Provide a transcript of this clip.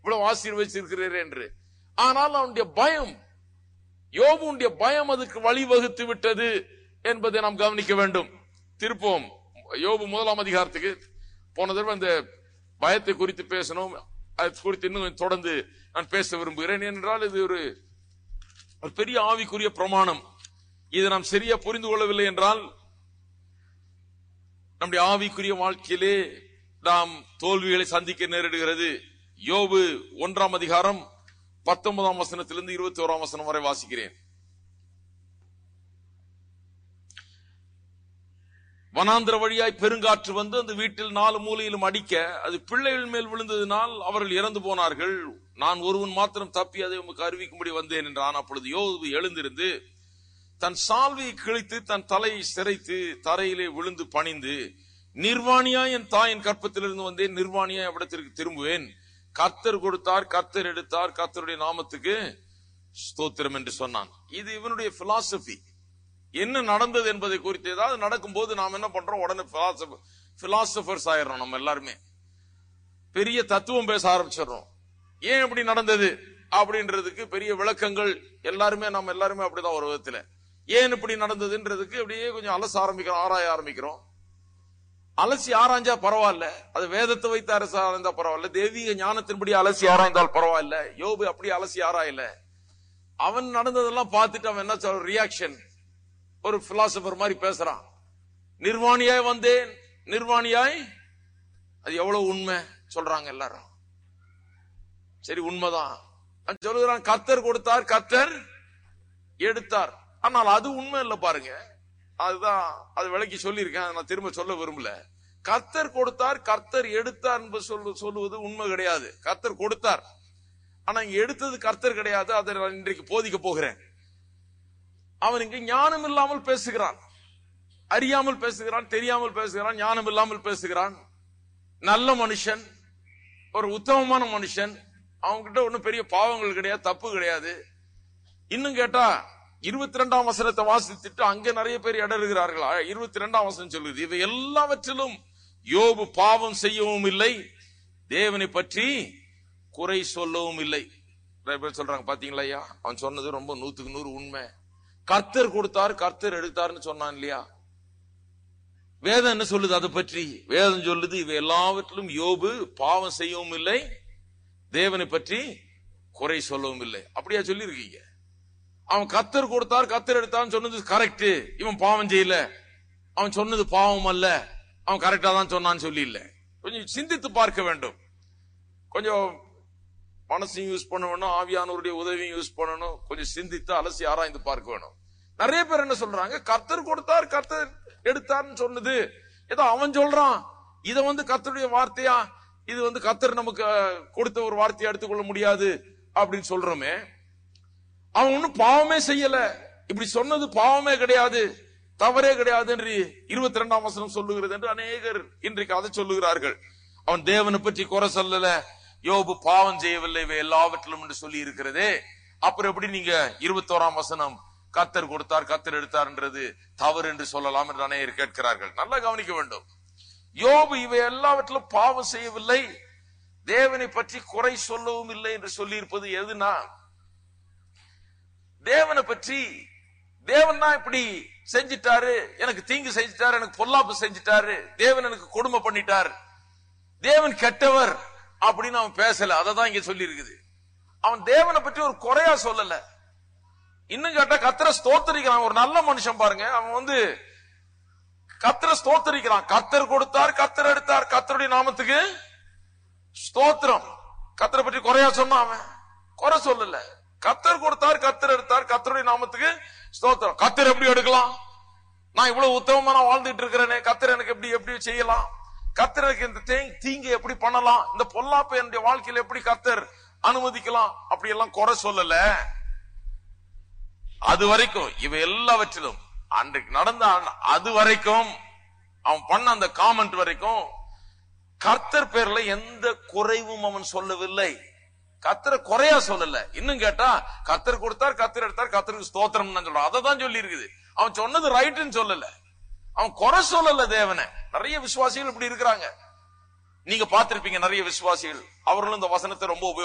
இவ்வளவு ஆசீர்வதிச்சிருக்கிறீர் என்று ஆனால் அவனுடைய பயம் யோபுடைய பயம் அதுக்கு வழிவகுத்து விட்டது என்பதை நாம் கவனிக்க வேண்டும் திருப்போம் யோபு முதலாம் அதிகாரத்துக்கு போன தடவை அந்த பயத்தை குறித்து பேசணும் அது குறித்து இன்னும் கொஞ்சம் தொடர்ந்து நான் பேச விரும்புகிறேன் என்றால் இது ஒரு ஒரு பெரிய ஆவிக்குரிய பிரமாணம் இதை நாம் சரியா புரிந்து கொள்ளவில்லை என்றால் நம்முடைய ஆவிக்குரிய வாழ்க்கையிலே நாம் தோல்விகளை சந்திக்க நேரிடுகிறது யோபு ஒன்றாம் அதிகாரம் பத்தொன்பதாம் வசனத்திலிருந்து இருபத்தி ஓராம் வசனம் வரை வாசிக்கிறேன் வனாந்திர வழியாய் பெருங்காற்று வந்து அந்த வீட்டில் நாலு மூலையிலும் அடிக்க அது பிள்ளைகள் மேல் விழுந்ததினால் அவர்கள் இறந்து போனார்கள் நான் ஒருவன் மாத்திரம் தப்பி அதை உமக்கு அறிவிக்கும்படி வந்தேன் என்றான் அப்பொழுது யோபு எழுந்திருந்து தன் சால்வையை கிழித்து தன் தலையை சிரைத்து தரையிலே விழுந்து பணிந்து நிர்வாணியாய் என் தாயின் கற்பத்திலிருந்து வந்தேன் நிர்வாணியாய் அவ்விடத்திற்கு திரும்புவேன் கர்த்தர் கொடுத்தார் கர்த்தர் எடுத்தார் கர்த்தருடைய நாமத்துக்கு ஸ்தோத்திரம் என்று சொன்னான் இது இவனுடைய பிலாசபி என்ன நடந்தது என்பதை குறித்து ஏதாவது நடக்கும்போது நாம் என்ன பண்றோம் உடனே பிலாசபர்ஸ் ஆயிடுறோம் நம்ம எல்லாருமே பெரிய தத்துவம் பேச ஆரம்பிச்சிடுறோம் ஏன் இப்படி நடந்தது அப்படின்றதுக்கு பெரிய விளக்கங்கள் எல்லாருமே நம்ம எல்லாருமே அப்படிதான் ஒரு விதத்துல ஏன் இப்படி நடந்ததுன்றதுக்கு அப்படியே கொஞ்சம் அலச ஆரம்பிக்கிறோம் ஆராய ஆரம்பிக்கிறோம் அலசி ஆராய்ஞ்சா பரவாயில்ல அது வேதத்தை வைத்து அரசு ஆராய்ந்தா பரவாயில்ல தெய்வீக ஞானத்தின்படி அலசி ஆராய்ந்தால் பரவாயில்ல யோபு அப்படி அலசி ஆராயல அவன் நடந்ததெல்லாம் பார்த்துட்டு அவன் என்ன சொல்ற ரியாக்ஷன் ஒரு பிலாசபர் மாதிரி பேசுறான் நிர்வாணியாய் வந்தேன் நிர்வாணியாய் அது எவ்வளவு உண்மை சொல்றாங்க எல்லாரும் சரி உண்மைதான் அவன் சொல்லுகிறான் கத்தர் கொடுத்தார் கத்தர் எடுத்தார் ஆனால் அது உண்மை இல்ல பாருங்க அதுதான் அது விளக்கி சொல்லியிருக்கேன் அதை நான் திரும்ப சொல்ல விரும்பல கர்த்தர் கொடுத்தார் கர்த்தர் எடுத்தார் என்பது சொல்லு சொல்லுவது உண்மை கிடையாது கர்த்தர் கொடுத்தார் ஆனா இங்க எடுத்தது கர்த்தர் கிடையாது அதை நான் இன்றைக்கு போதிக்க போகிறேன் அவன் இங்கு ஞானம் இல்லாமல் பேசுகிறான் அறியாமல் பேசுகிறான் தெரியாமல் பேசுகிறான் ஞானம் இல்லாமல் பேசுகிறான் நல்ல மனுஷன் ஒரு உத்தமமான மனுஷன் அவன்கிட்ட ஒண்ணும் பெரிய பாவங்கள் கிடையாது தப்பு கிடையாது இன்னும் கேட்டா இருபத்தி ரெண்டாம் வசனத்தை வாசித்துட்டு அங்க நிறைய பேர் இடறுகிறார்கள் இருபத்தி ரெண்டாம் வசனம் சொல்லுது இவை எல்லாவற்றிலும் யோபு பாவம் செய்யவும் இல்லை தேவனை பற்றி குறை சொல்லவும் இல்லை நிறைய பேர் சொல்றாங்க பாத்தீங்களா ஐயா அவன் சொன்னது ரொம்ப நூத்துக்கு நூறு உண்மை கர்த்தர் கொடுத்தார் கர்த்தர் எடுத்தார்னு சொன்னான் இல்லையா வேதம் என்ன சொல்லுது அதை பற்றி வேதம் சொல்லுது இவை எல்லாவற்றிலும் யோபு பாவம் செய்யவும் இல்லை தேவனை பற்றி குறை சொல்லவும் இல்லை அப்படியா சொல்லியிருக்கீங்க அவன் கத்தர் கொடுத்தார் கத்தர் எடுத்தான்னு சொன்னது கரெக்ட் இவன் பாவம் செய்யல அவன் சொன்னது பாவம் அல்ல அவன் கரெக்டா தான் சொன்னான்னு சொல்லி இல்ல கொஞ்சம் சிந்தித்து பார்க்க வேண்டும் கொஞ்சம் மனசையும் யூஸ் பண்ண வேணும் ஆவியானவருடைய உதவியும் யூஸ் பண்ணணும் கொஞ்சம் சிந்தித்து அலசி ஆராய்ந்து பார்க்க வேணும் நிறைய பேர் என்ன சொல்றாங்க கர்த்தர் கொடுத்தார் கர்த்தர் எடுத்தார்னு சொன்னது ஏதோ அவன் சொல்றான் இத வந்து கர்த்தருடைய வார்த்தையா இது வந்து கர்த்தர் நமக்கு அஹ், கொடுத்த ஒரு வார்த்தையை எடுத்துக்கொள்ள முடியாது அப்படின்னு சொல்றோமே அவன் ஒண்ணும் பாவமே செய்யல இப்படி சொன்னது பாவமே கிடையாது தவறே கிடையாது என்று இருபத்தி ரெண்டாம் வசனம் சொல்லுகிறது என்று அநேகர் இன்றைக்கு அதை சொல்லுகிறார்கள் அவன் தேவனை பற்றி குறை சொல்லல யோபு பாவம் செய்யவில்லை இவை எல்லாவற்றிலும் என்று சொல்லி இருக்கிறதே அப்புறம் எப்படி நீங்க இருபத்தோராம் வசனம் கத்தர் கொடுத்தார் கத்தர் எடுத்தார்ன்றது தவறு என்று சொல்லலாம் என்று அநேகர் கேட்கிறார்கள் நல்லா கவனிக்க வேண்டும் யோபு இவை எல்லாவற்றிலும் பாவம் செய்யவில்லை தேவனை பற்றி குறை சொல்லவும் இல்லை என்று சொல்லி இருப்பது எதுனா தேவனை பற்றி தேவன் தான் இப்படி செஞ்சிட்டாரு எனக்கு தீங்கு செஞ்சிட்டாரு எனக்கு பொல்லாப்பு செஞ்சிட்டாரு தேவன் எனக்கு கொடுமை பண்ணிட்டார் தேவன் கெட்டவர் அப்படின்னு அவன் பேசல அதை தான் இங்க சொல்லி இருக்குது அவன் தேவனை பற்றி ஒரு குறையா சொல்லல இன்னும் கேட்டா கத்திர ஸ்தோத்தரிக்கிறான் ஒரு நல்ல மனுஷன் பாருங்க அவன் வந்து கத்திர ஸ்தோத்தரிக்கிறான் கத்தர் கொடுத்தார் கத்தர் எடுத்தார் கத்தருடைய நாமத்துக்கு ஸ்தோத்திரம் கத்தரை பற்றி குறையா சொன்னான் அவன் குறை சொல்லல கத்தர் கொடுத்தார் கத்தர் எடுத்தார் கத்தருடைய நாமத்துக்கு ஸ்தோத்திரம் கத்தர் எப்படி எடுக்கலாம் நான் இவ்வளவு உத்தமமா நான் வாழ்ந்துட்டு இருக்கிறேனே கத்தர் எனக்கு எப்படி எப்படி செய்யலாம் கத்தர் எனக்கு இந்த தேங் தீங்கு எப்படி பண்ணலாம் இந்த பொல்லாப்பை என்னுடைய வாழ்க்கையில எப்படி கத்தர் அனுமதிக்கலாம் அப்படி எல்லாம் குறை சொல்லல அது வரைக்கும் இவை எல்லாவற்றிலும் அன்றைக்கு நடந்த அ- அது வரைக்கும் அவன் பண்ண அந்த காமெண்ட் வரைக்கும் கர்த்தர் பேர்ல எந்த குறைவும் அவன் சொல்லவில்லை கர்த்தரை குறையா சொல்லல இன்னும் கேட்டா கர்த்தர் கொடுத்தார் கர்த்தர் எடுத்தார் கர்த்தருக்கு ஸ்தோத்திரம் சொல்றான் அதை தான் சொல்லி இருக்குது அவன் சொன்னது ரைட்டுன்னு சொல்லல அவன் குறை சொல்லல தேவனை நிறைய விசுவாசிகள் இப்படி இருக்கிறாங்க நீங்க பார்த்திருப்பீங்க நிறைய விசுவாசிகள் அவர்களும் இந்த வசனத்தை ரொம்ப உபயோக